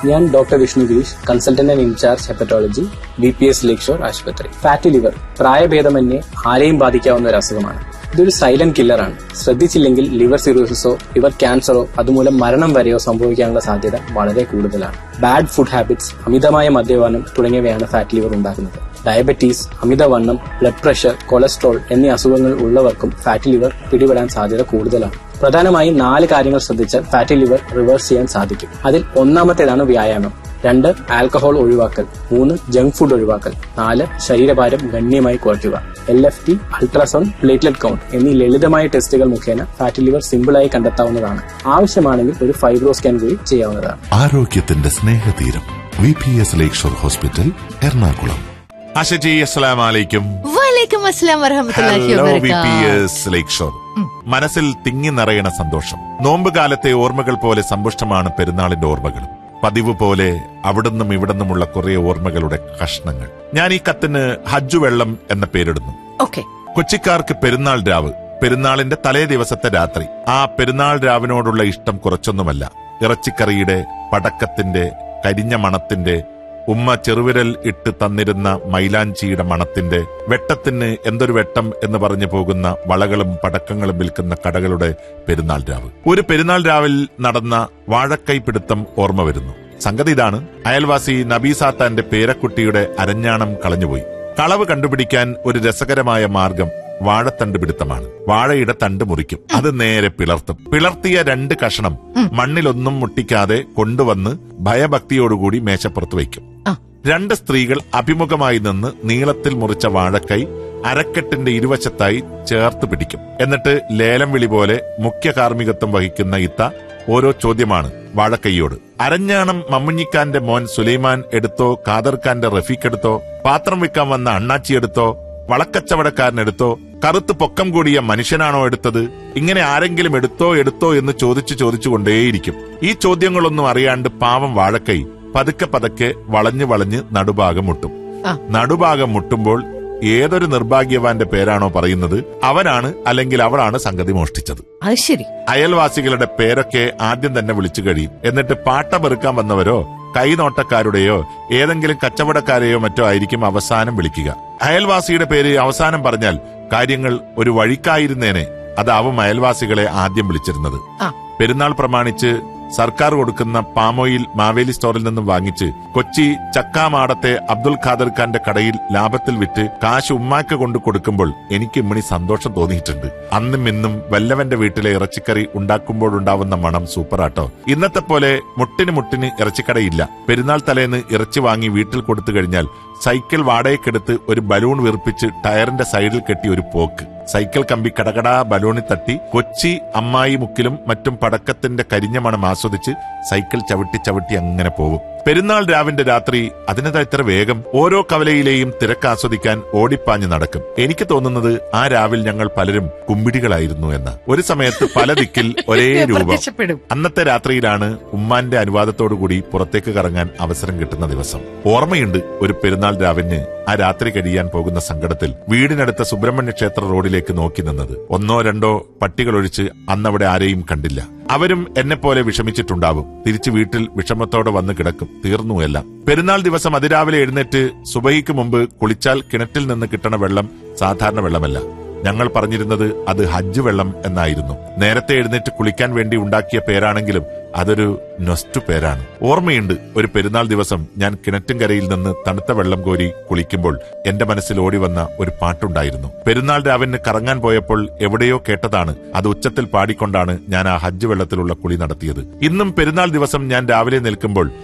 ഞാൻ doctor Vishnu Girish consultant and in charge hepatology B P S Lakeshore ആശുപത്രി fatty liver പ്രായഭേദമന്യേ ആരെയും ബാധിക്കാവുന്ന ഒരു അസുഖമാണ് ഇതൊരു സൈലന്റ് കില്ലറാണ് ശ്രദ്ധിച്ചില്ലെങ്കിൽ ലിവർ സിറോസിസോ ലിവർ ക്യാൻസറോ അതുമൂലം മരണം വരെയോ സംഭവിക്കാനുള്ള സാധ്യത വളരെ കൂടുതലാണ് ബാഡ് ഫുഡ് ഹാബിറ്റ്സ് അമിതമായ മദ്യപാനം തുടങ്ങിയവയാണ് ഫാറ്റ് ലിവർ ഉണ്ടാക്കുന്നത് ഡയബറ്റീസ് അമിതവണ്ണം ബ്ലഡ് പ്രഷർ കൊളസ്ട്രോൾ എന്നീ അസുഖങ്ങൾ ഉള്ളവർക്കും ഫാറ്റി ലിവർ പിടിപെടാൻ സാധ്യത കൂടുതലാണ് പ്രധാനമായും നാല് കാര്യങ്ങൾ ശ്രദ്ധിച്ചാൽ ഫാറ്റി ലിവർ റിവേഴ്സ് ചെയ്യാൻ സാധിക്കും അതിൽ ഒന്നാമത്തേതാണ് വ്യായാമം രണ്ട് ആൽക്കഹോൾ ഒഴിവാക്കൽ മൂന്ന് ജങ്ക് ഫുഡ് ഒഴിവാക്കൽ നാല് ശരീരഭാരം ഗണ്യമായി കുറയ്ക്കുക L F T ultrasound platelet count എന്നീ ലളിതമായ ടെസ്റ്റുകൾ മുഖേന ഫാറ്റി ലിവർ സിമ്പിളായി കണ്ടെത്താവുന്നതാണ് ആവശ്യമാണെങ്കിൽ ഒരു ഫൈബ്രോ സ്കാൻ കൂടി ചെയ്യാവുന്നതാണ് ആരോഗ്യത്തിന്റെ സ്നേഹതീരം V P S Lakeshore hospital Ernakulam അഷജി അസ്സലാം വലൈക്കും വലൈക്കും അസ്സലാം വറഹമത്തുള്ളാഹി ഹലോ വി പി വബറകാത്ത് എസ് ലേക്ക് ഷോർ മനസ്സിൽ തിങ്ങി നിറയണ സന്തോഷം നോമ്പ് കാലത്തെ ഓർമ്മകൾ പോലെ സമ്പുഷ്ടമാണ് പെരുന്നാളിന്റെ ഓർമ്മകളും പതിവ് പോലെ അവിടുന്നും ഇവിടുന്നുമുള്ള കുറെ ഓർമ്മകളുടെ കഷ്ണങ്ങൾ ഞാൻ ഈ കത്തിന് ഹജ്ജു വെള്ളം എന്ന പേരിടുന്നു ഓക്കെ കൊച്ചിക്കാർക്ക് പെരുന്നാൾ രാവ് പെരുന്നാളിന്റെ തലേ ദിവസത്തെ രാത്രി ആ പെരുന്നാൾ രാവിനോടുള്ള ഇഷ്ടം കുറച്ചൊന്നുമല്ല ഇറച്ചിക്കറിയുടെ പടക്കത്തിന്റെ കരിഞ്ഞ മണത്തിന്റെ ഉമ്മ ചെറുവിരൽ ഇട്ട് തന്നിരുന്ന മൈലാഞ്ചിയുടെ മണത്തിന്റെ വെട്ടത്തിന് എന്തൊരു വെട്ടം എന്ന് പറഞ്ഞു പോകുന്ന വളകളും പടക്കങ്ങളും വിൽക്കുന്ന കടകളുടെ പെരുന്നാൾ രാവ് ഒരു പെരുന്നാൾ രാവിൽ നടന്ന വാഴക്കൈ പിടുത്തം ഓർമ്മ വരുന്നു സംഗതി ഇതാണ് അയൽവാസി നബീസാത്താന്റെ പേരക്കുട്ടിയുടെ അരഞ്ഞാണം കളഞ്ഞുപോയി കളവ് കണ്ടുപിടിക്കാൻ ഒരു രസകരമായ മാർഗം വാഴത്തണ്ട് പിടുത്തമാണ് വാഴയുടെ തണ്ട് മുറിക്കും അത് നേരെ പിളർത്തും പിളർത്തിയ രണ്ട് കഷണം മണ്ണിലൊന്നും മുട്ടിക്കാതെ കൊണ്ടുവന്ന് ഭയഭക്തിയോടുകൂടി മേശപ്പുറത്ത് വയ്ക്കും ആ. രണ്ട് സ്ത്രീകൾ അഭിമുഖമായി നിന്ന് നീളത്തിൽ മുറിച്ച വാഴക്കൈ അരക്കെട്ടിന്റെ ഇരുവശത്തായി ചേർത്ത് പിടിക്കും എന്നിട്ട് ലേലം വിളി പോലെ മുഖ്യ കാർമ്മികത്വം വഹിക്കുന്ന ഇത്ത ഓരോ ചോദ്യമാണ് വാഴക്കൈയോട് അരഞ്ഞാണം മമ്മുഞ്ഞിക്കാന്റെ മോൻ സുലൈമാൻ എടുത്തോ ഖാദർ ഖാന്റെ റഫീഖ് എടുത്തോ പാത്രം വിൽക്കാൻ വന്ന അണ്ണാച്ചി എടുത്തോ വളക്കച്ചവടക്കാരൻ എടുത്തോ കറുത്ത് പൊക്കം കൂടിയ മനുഷ്യനാണോ എടുത്തത് ഇങ്ങനെ ആരെങ്കിലും എടുത്തോ എടുത്തോ എന്ന് ചോദിച്ചു ചോദിച്ചു കൊണ്ടേയിരിക്കും ഈ ചോദ്യങ്ങളൊന്നും അറിയാണ്ട് പാവം വാഴക്കൈ പതുക്കെ പതുക്കെ വളഞ്ഞു വളഞ്ഞ് നടുഭാഗം മുട്ടും ആ. നടുഭാഗം മുട്ടുമ്പോൾ ഏതൊരു നിർഭാഗ്യവാന്റെ പേരാണോ പറയുന്നത് അവനാണ് അല്ലെങ്കിൽ അവളാണ് സംഗതി മോഷ്ടിച്ചത് അത് ശരി അയൽവാസികളുടെ പേരൊക്കെ ആദ്യം തന്നെ വിളിച്ചു കഴിയും എന്നിട്ട് പാട്ട പെറുക്കാൻ വന്നവരോ കൈനോട്ടക്കാരുടെയോ ഏതെങ്കിലും കച്ചവടക്കാരെയോ മറ്റോ ആയിരിക്കും അവസാനം വിളിക്കുക അയൽവാസിയുടെ പേര് അവസാനം പറഞ്ഞാൽ കാര്യങ്ങൾ ഒരു വഴിക്കായിരുന്നേനെ അതാവും അയൽവാസികളെ ആദ്യം വിളിച്ചിരുന്നത് ആ. പെരുന്നാൾ പ്രമാണിച്ച് സർക്കാർ കൊടുക്കുന്ന പാമോയിൽ മാവേലി സ്റ്റോറിൽ നിന്നും വാങ്ങിച്ച് കൊച്ചി ചക്കാമാടത്തെ അബ്ദുൽ ഖാദർ ഖാന്റെ കടയിൽ ലാഭത്തിൽ വിറ്റ് കാശ് ഉമ്മാക്ക് കൊണ്ട് കൊടുക്കുമ്പോൾ എനിക്ക് ഇമ്മണി സന്തോഷം തോന്നിയിട്ടുണ്ട് അന്നും ഇന്നും വല്ലവന്റെ വീട്ടിലെ ഇറച്ചിക്കറി ഉണ്ടാക്കുമ്പോഴുണ്ടാവുന്ന മണം സൂപ്പറാട്ടോ ഇന്നത്തെ പോലെ മുട്ടിന് മുട്ടിന് ഇറച്ചിക്കടയില്ല പെരുന്നാൾ തലേന്ന് ഇറച്ചി വാങ്ങി വീട്ടിൽ കൊടുത്തു കഴിഞ്ഞാൽ സൈക്കിൾ വാടകയ്ക്കെടുത്ത് ഒരു ബലൂൺ വീർപ്പിച്ച് ടയറിന്റെ സൈഡിൽ കെട്ടി ഒരു പോക്ക് സൈക്കിൾ കമ്പി കടകടാ ബലൂണിൽ തട്ടി കൊച്ചി അമ്മായി മുക്കിലും മറ്റും പടക്കത്തിന്റെ കരിഞ്ഞ മണം ആസ്വദിച്ച് സൈക്കിൾ ചവിട്ടി ചവിട്ടി അങ്ങനെ പോകും പെരുന്നാൾ രാവിന്റെ രാത്രി അതിനെന്താ ഇത്ര വേഗം ഓരോ കവലയിലെയും തിരക്ക് ആസ്വദിക്കാൻ ഓടിപ്പാഞ്ഞ് നടക്കും എനിക്ക് തോന്നുന്നത് ആ രാവിൽ ഞങ്ങൾ പലരും കുമ്പിടികളായിരുന്നു എന്ന് ഒരു സമയത്ത് പല ദിക്കിൽ ഒരേ രൂപം പ്രത്യക്ഷപ്പെടും അന്നത്തെ രാത്രിയിലാണ് ഉമ്മാന്റെ അനുവാദത്തോടുകൂടി പുറത്തേക്ക് കറങ്ങാൻ അവസരം കിട്ടുന്ന ദിവസം ഓർമ്മയുണ്ട് ഒരു പെരുന്നാൾ രാവിന് ആ രാത്രി കഴിയാൻ പോകുന്ന സങ്കടത്തിൽ വീടിനടുത്ത സുബ്രഹ്മണ്യ ക്ഷേത്ര റോഡിലേക്ക് നോക്കി നിന്നത് ഒന്നോ രണ്ടോ പട്ടികളൊഴിച്ച് അന്നവിടെ ആരെയും കണ്ടില്ല അവരും എന്നെ പോലെ വിഷമിച്ചിട്ടുണ്ടാവും തിരിച്ചു വീട്ടിൽ വിഷമത്തോടെ വന്ന് കിടക്കും തീർന്നു എല്ലാം പെരുന്നാൾ ദിവസം അതിരാവിലെ എഴുന്നേറ്റ് സുബഹിക്ക് മുമ്പ് കുളിച്ചാൽ കിണറ്റിൽ നിന്ന് കിട്ടണ വെള്ളം സാധാരണ വെള്ളമല്ല ഞങ്ങൾ പറഞ്ഞിരുന്നത് അത് ഹജ്ജ് വെള്ളം എന്നായിരുന്നു നേരത്തെ എഴുന്നേറ്റ് കുളിക്കാൻ വേണ്ടി ഉണ്ടാക്കിയ പേരാണെങ്കിലും അതൊരു നൊസ്റ്റു പേരാണ് ഓർമ്മയുണ്ട് ഒരു പെരുന്നാൾ ദിവസം ഞാൻ കിണറ്റുംകരയിൽ നിന്ന് തണുത്ത വെള്ളം കോരി കുളിക്കുമ്പോൾ എന്റെ മനസ്സിൽ ഓടി വന്ന ഒരു പാട്ടുണ്ടായിരുന്നു പെരുന്നാൾ രാവിന് കറങ്ങാൻ പോയപ്പോൾ എവിടെയോ കേട്ടതാണ് അത് ഉച്ചത്തിൽ പാടിക്കൊണ്ടാണ് ഞാൻ ആ ഹജ്ജ് വെള്ളത്തിലുള്ള കുളി നടത്തിയത് ഇന്നും പെരുന്നാൾ ദിവസം ഞാൻ രാവിലെ നിൽക്കുമ്പോൾ